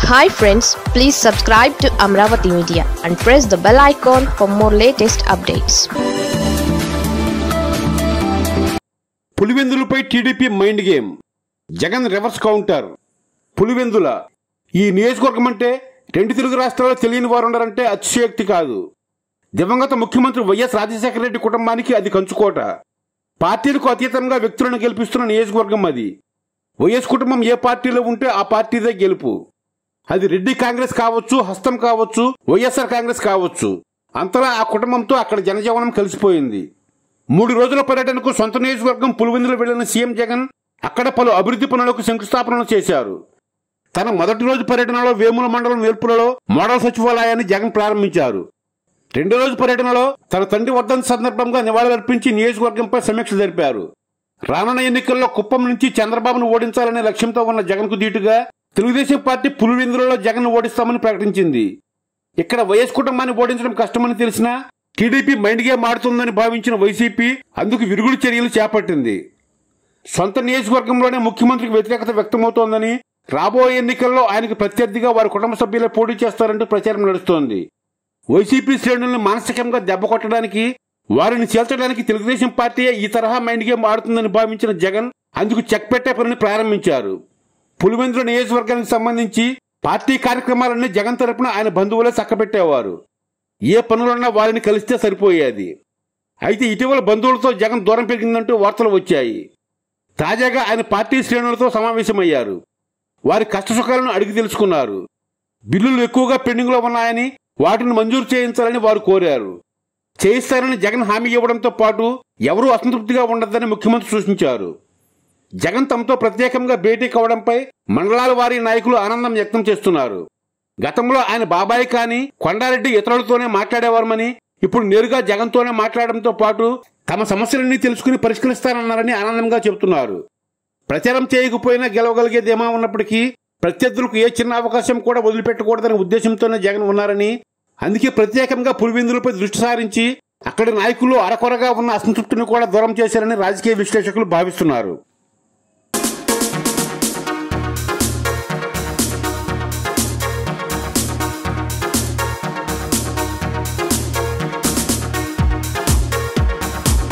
hi friends please subscribe to Amaravati media and press the bell icon for more latest updates పులివెందులపై TDP mind game Jagan reverse counter Pulivendula ఈ నియోజకవర్గం అంటే రెండు తెలుగు రాష్ట్రాల్లో తెలియని వారు ఉన్నారంటే అతిశయోక్తి కాదు దివంగత ముఖ్యమంత్రి వైఎస్ రాజశేఖర రెడ్డి కుటుంబానికి అది కంచుకోట పార్టీలకు అతీతంగా వ్యక్తులను గెలిపిస్తున్న నియోజకవర్గం అది వైఎస్ కుటుంబం ఏ పార్టీలో ఉంటే ఆ పార్టీదే గెలుపు అది రెడ్డి కాంగ్రెస్ కావచ్చు హస్తం కావచ్చు వైఎస్ఆర్ కాంగ్రెస్ కావచ్చు అంతలా ఆ కుటుంబంతో అక్కడ జనజీవనం కలిసిపోయింది మూడు రోజుల పర్యటనకు సొంత నియోజకవర్గం పులివెందులు వెళ్లిన సీఎం జగన్ అక్కడ పలు అభివృద్ధి పనులకు శంకుస్థాపనలు చేశారు తన మొదటి రోజు పర్యటనలో వేముల మండలం వేల్పులలో మోడల్ సచివాలయాన్ని జగన్ ప్రారంభించారు రెండో రోజు పర్యటనలో తన తండ్రి వర్ధంతి సందర్భంగా నివాళులర్పించి నియోజకవర్గంపై సమీక్ష జరిపారు రానున్న ఎన్నికల్లో కుప్పం నుంచి చంద్రబాబును ఓడించాలనే లక్ష్యంతో ఉన్న జగన్కు దీటుగా తెలుగుదేశం పార్టీ పులివెందులలో జగన్ ఓడిస్తామని ప్రకటించింది ఇక్కడ వైఎస్ కుటుంబాన్ని ఓడించడం కష్టమని తెలిసినా టీడీపీ మైండ్ గేమ్ ఆడుతుందని భావించిన వైసీపీ అందుకు విరుగుడు చర్యలు చేపట్టింది సొంత నియోజకవర్గంలోనే ముఖ్యమంత్రికి వ్యతిరేకత వ్యక్తమవుతోందని రాబోయే ఎన్నికల్లో ఆయనకు ప్రత్యర్థిగా వారి కుటుంబ సభ్యులే పోటీ చేస్తారంటూ ప్రచారం నడుస్తోంది వైసీపీ శ్రేణులను మానసికంగా దెబ్బ కొట్టడానికి వారిని చేల్చడానికి తెలుగుదేశం పార్టీ ఈ తరహా మైండ్ గేమ్ ఆడుతుందని భావించిన జగన్ అందుకు చెక్ పెట్టే పనిని ప్రారంభించారు పులివెందుల నియోజకవర్గానికి సంబంధించి పార్టీ కార్యక్రమాలన్నీ జగన్ తరపున ఆయన బంధువులే చక్కబెట్టేవారు ఏ పనులున్నా వారిని కలిస్తే సరిపోయేది అయితే ఇటీవల బంధువులతో జగన్ దూరం పెరిగిందంటూ వార్తలు వచ్చాయి తాజాగా ఆయన పార్టీ శ్రేణులతో సమావేశమయ్యారు వారి కష్టసుఖాలను అడిగి తెలుసుకున్నారు బిల్లులు ఎక్కువగా పెండింగ్లో ఉన్నాయని వాటిని మంజూరు చేయించాలని వారు కోరారు చేయిస్తారని జగన్ హామీ ఇవ్వడంతో పాటు ఎవరూ అసంతృప్తిగా ఉండద్దని ముఖ్యమంత్రి సూచించారు జగన్ తమతో ప్రత్యేకంగా భేటీ కావడంపై మండలాల వారి నాయకులు ఆనందం వ్యక్తం చేస్తున్నారు గతంలో ఆయన బాబాయ్ కానీ కొండారెడ్డి ఇతరులతోనే మాట్లాడేవారమని ఇప్పుడు నేరుగా జగన్తోనే మాట్లాడడంతో పాటు తమ సమస్యలన్నీ తెలుసుకుని పరిష్కరిస్తారన్నారని ఆనందంగా చెబుతున్నారు ప్రచారం చేయకపోయినా గెలవగలిగే ధీమా ఉన్నప్పటికీ ప్రత్యర్థులకు ఏ చిన్న అవకాశం కూడా వదిలిపెట్టకూడదనే ఉద్దేశంతోనే జగన్ ఉన్నారని అందుకే ప్రత్యేకంగా పులివెందులపై దృష్టి సారించి అక్కడి నాయకులు అరకొరగా ఉన్న అసంతృప్తిని కూడా దూరం చేశారని రాజకీయ విశ్లేషకులు భావిస్తున్నారు